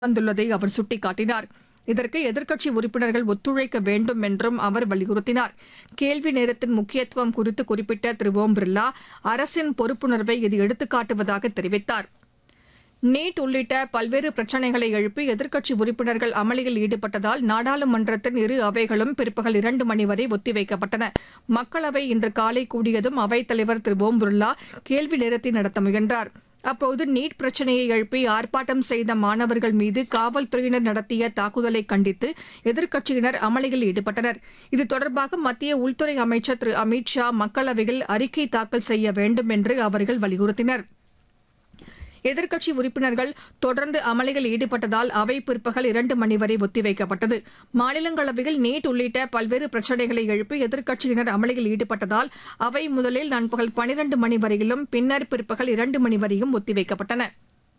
வந்துள்ளதை அவர் சுட்டிக்காட்டினார் இதற்கு எதிர்க்கட்சி உறுப்பினர்கள் ஒத்துழைக்க வேண்டும் என்றும் அவர் வலியுறுத்தினார் கேள்வி நேரத்தின் முக்கியத்துவம் குறித்து குறிப்பிட்ட திரு ஓம் பிர்லா அரசின் பொறுப்புணர்வை இது எடுத்துக்காட்டுவதாக தெரிவித்தார் நீட் உள்ளிட்ட பல்வேறு பிரச்சினைகளை எழுப்பி எதிர்க்கட்சி உறுப்பினர்கள் அமளியில் ஈடுபட்டதால் நாடாளுமன்றத்தின் இரு அவைகளும் பிற்பகல் இரண்டு மணி வரை ஒத்திவைக்கப்பட்டன மக்களவை இன்று காலை கூடியதும் அவைத் தலைவர் திரு ஓம் பிர்லா கேள்வி நேரத்தை நடத்த முயன்றார் அப்போது நீட் பிரச்சினையை எழுப்பி ஆர்ப்பாட்டம் செய்த மாணவர்கள் மீது காவல்துறையினர் நடத்திய தாக்குதலை கண்டித்து எதிர்க்கட்சியினர் அமளியில் ஈடுபட்டனர் இது தொடர்பாக மத்திய உள்துறை அமைச்சர் திரு அமித் ஷா மக்களவையில் அறிக்கை தாக்கல் செய்ய வேண்டும் என்று அவர்கள் வலியுறுத்தினர் எதிர்க்கட்சி உறுப்பினர்கள் தொடர்ந்து அமளியில் ஈடுபட்டதால் அவை பிற்பகல் இரண்டு மணி வரை ஒத்திவைக்கப்பட்டது மாநிலங்களவையில் நீட் உள்ளிட்ட பல்வேறு பிரச்சினைகளை எழுப்பி எதிர்க்கட்சியினர் அமளியில் ஈடுபட்டதால் அவை முதலில் நண்பகல் பனிரண்டு மணி வரையிலும் பின்னர் பிற்பகல் இரண்டு மணி வரையும் ஒத்திவைக்கப்பட்டன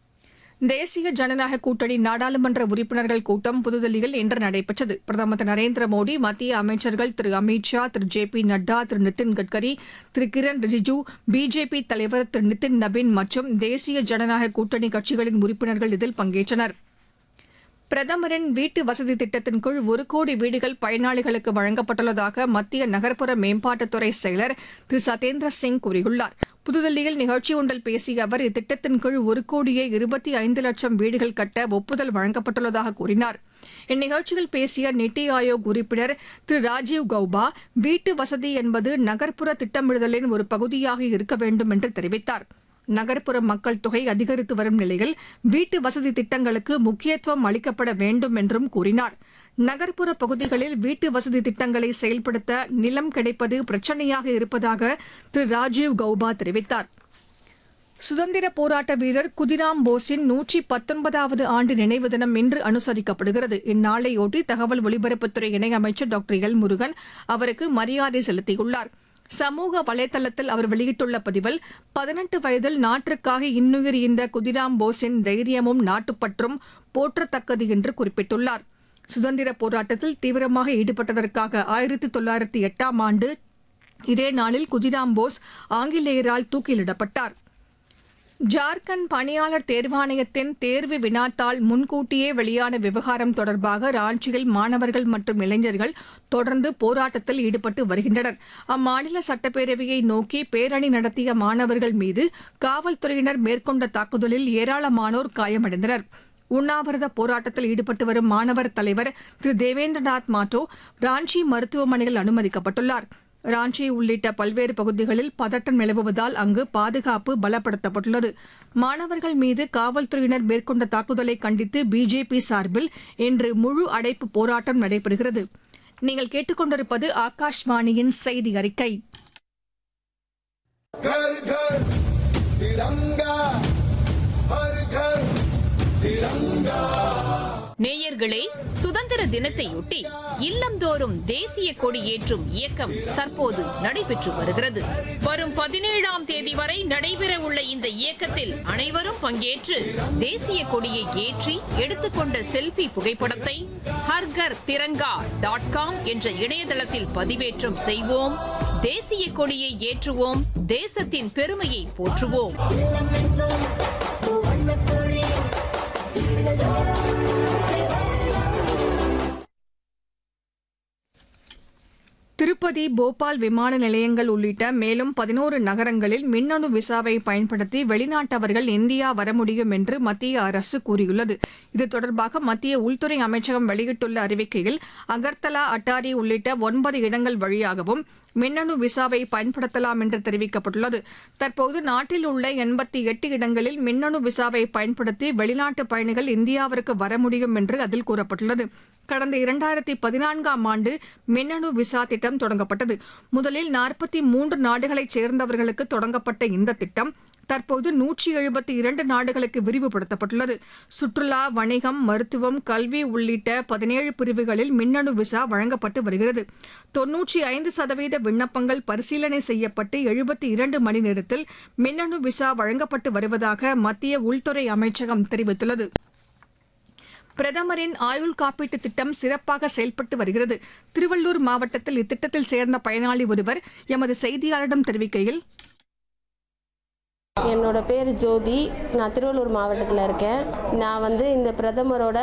தேசிய ஜனநாயக கூட்டணி நாடாளுமன்ற உறுப்பினர்கள் கூட்டம் புதுதில்லியில் இன்று நடைபெற்றது பிரதமர் திரு நரேந்திர மோடி மத்திய அமைச்சர்கள் Thiru Amit Shah Thiru J P Nadda Thiru Nitin Gadkari Thiru Kiren Rijiju BJP தலைவர் திரு நிதின் நபின் மற்றும் தேசிய ஜனநாயக கூட்டணி கட்சிகளின் உறுப்பினர்கள் இதில் பங்கேற்றனர் பிரதமரின் வீட்டு வசதி திட்டத்தின் கீழ் ஒரு கோடி வீடுகள் பயனாளிகளுக்கு வழங்கப்பட்டுள்ளதாக மத்திய நகர்ப்புற மேம்பாட்டுத்துறை செயலர் திரு சதேந்திர சிங் கூறியுள்ளார் புதுதில்லியில் நிகழ்ச்சி ஒன்றில் பேசிய அவர் இத்திட்டத்தின் கீழ் ஒரு கோடியே இருபத்தி ஐந்து லட்சம் வீடுகள் கட்ட ஒப்புதல் வழங்கப்பட்டுள்ளதாக கூறினார் இந்நிகழ்ச்சியில் பேசிய நித்தி ஆயோக் உறுப்பினர் திரு ராஜீவ் கௌபா வீட்டு வசதி என்பது நகர்ப்புற திட்டமிடுதலின் ஒரு பகுதியாக இருக்க வேண்டும் என்று தெரிவித்தார் நகர்ப்புற மக்கள் தொகை அதிகரித்து வரும் நிலையில் வீட்டு வசதி திட்டங்களுக்கு முக்கியத்துவம் அளிக்கப்பட வேண்டும் என்றும் கூறினார் நகர்ப்புற பகுதிகளில் வீட்டு வசதி திட்டங்களை செயல்படுத்த நிலம் கிடைப்பது பிரச்சனையாக இருப்பதாக திரு ராஜீவ் கௌபா தெரிவித்தார் சுதந்திர போராட்ட வீரர் குதிராம் போஸின் நூற்றி பத்தொன்பதாவது ஆண்டு நினைவு தினம் இன்று அனுசரிக்கப்படுகிறது இந்நாளையொட்டி தகவல் ஒலிபரப்புத்துறை இணையமைச்சர் டாக்டர் எல் முருகன் அவருக்கு மரியாதை செலுத்தியுள்ளார் சமூக வலைதளத்தில் அவர் வெளியிட்டுள்ள பதிவில் பதினெட்டு வயதில் நாட்டிற்காக இன்னுயிர் ஈந்த குதிராம் போஸின் தைரியமும் நாட்டுப்பற்றும் போற்றத்தக்கது என்று குறிப்பிட்டுள்ளார் சுதந்திர போராட்டத்தில் தீவிரமாக ஈடுபட்டதற்காக ஆயிரத்தி தொள்ளாயிரத்தி எட்டாம் ஆண்டு இதே நாளில் குதிராம் போஸ் ஆங்கிலேயரால் தூக்கிலிடப்பட்டார் ஜார்க்கண்ட் பணியாளர் தேர்வாணையத்தின் தேர்வு வினாத்தாள் முன்கூட்டியே வெளியான விவகாரம் தொடர்பாக ராஞ்சியில் மாணவர்கள் மற்றும் இளைஞர்கள் தொடர்ந்து போராட்டத்தில் ஈடுபட்டு வருகின்றனர் அம்மாநில சட்டப்பேரவையை நோக்கி பேரணி நடத்திய மாணவர்கள் மீது காவல்துறையினர் மேற்கொண்ட தாக்குதலில் ஏராளமானோர் காயமடைந்தனர் உண்ணாவிரத போராட்டத்தில் ஈடுபட்டு வரும் மாணவர் தலைவர் திரு தேவேந்திரநாத் மாட்டோ ராஞ்சி மருத்துவமனையில் அனுமதிக்கப்பட்டுள்ளார் ராஞ்சி உள்ளிட்ட பல்வேறு பகுதிகளில் பதட்டம் நிலவுவதால் அங்கு பாதுகாப்பு பலப்படுத்தப்பட்டுள்ளது மாணவர்கள் மீது காவல்துறையினர் மேற்கொண்ட தாக்குதலை கண்டித்து பிஜேபி சார்பில் இன்று முழு அடைப்பு போராட்டம் நடைபெறுகிறது நீங்கள் கேட்டுக்கொண்டிருப்பது ஆகாஷ்வாணியின் செய்தி அறிக்கை घर घर तिरंगा हर घर तिरंगा நேயர்களே சுதந்திர தினத்தையொட்டி இல்லந்தோறும் தேசிய கொடி ஏற்றும் இயக்கம் தற்போது நடைபெற்று வருகிறது வரும் பதினேழாம் தேதி வரை நடைபெற உள்ள இந்த இயக்கத்தில் அனைவரும் பங்கேற்று தேசிய கொடியை ஏற்றி எடுத்துக்கொண்ட செல்ஃபி புகைப்படத்தை ஹர்கர் திரங்கா டாட் காம் என்ற இணையதளத்தில் பதிவேற்றம் செய்வோம் தேசிய கொடியை ஏற்றுவோம் தேசத்தின் பெருமையை போற்றுவோம் திருப்பதி போபால் விமான நிலையங்கள் உள்ளிட்ட மேலும் பதினோரு நகரங்களில் மின்னணு விசாவை பயன்படுத்தி வெளிநாட்டவர்கள் இந்தியா வர முடியும் என்று மத்திய அரசு கூறியுள்ளது இது தொடர்பாக மத்திய உள்துறை அமைச்சகம் வெளியிட்டுள்ள அறிவிக்கையில் அகர்தலா அட்டாரி உள்ளிட்ட ஒன்பது இடங்கள் வழியாகவும் மின்னணு விசாவை பயன்படுத்தலாம் என்று தெரிவிக்கப்பட்டுள்ளது தற்போது நாட்டில் உள்ள எண்பத்தி எட்டு இடங்களில் மின்னணு விசாவை பயன்படுத்தி வெளிநாட்டு பயணிகள் இந்தியாவிற்கு வர முடியும் என்று அதில் கூறப்பட்டுள்ளது கடந்த இரண்டாயிரத்தி பதினான்காம் ஆண்டு மின்னணு விசா திட்டம் தொடங்கப்பட்டது முதலில் நாற்பத்தி மூன்று நாடுகளைச் சேர்ந்தவர்களுக்கு தொடங்கப்பட்ட இந்த திட்டம் தற்போது நூற்றி எழுபத்தி இரண்டு நாடுகளுக்கு விரிவுபடுத்தப்பட்டுள்ளது சுற்றுலா வணிகம் மருத்துவம் கல்வி உள்ளிட்ட பதினேழு பிரிவுகளில் மின்னணு விசா வழங்கப்பட்டு வருகிறது தொன்னூற்றி ஐந்து சதவீத விண்ணப்பங்கள் பரிசீலனை செய்யப்பட்டு எழுபத்தி இரண்டு மணி நேரத்தில் மின்னணு விசா வழங்கப்பட்டு வருவதாக மத்திய உள்துறை அமைச்சகம் தெரிவித்துள்ளது பிரதமரின் ஆயுள் காப்பீட்டு திட்டம் சிறப்பாக செயல்பட்டு வருகிறது திருவள்ளூர் மாவட்டத்தில் இத்திட்டத்தில் சேர்ந்த பயனாளி ஒருவர் எமது செய்தியாளரிடம் தெரிவிக்கையில் என்னோட பேர் ஜோதி நான் திருவள்ளூர் மாவட்டத்தில் இருக்கேன் நான் வந்து இந்த பிரதமரோட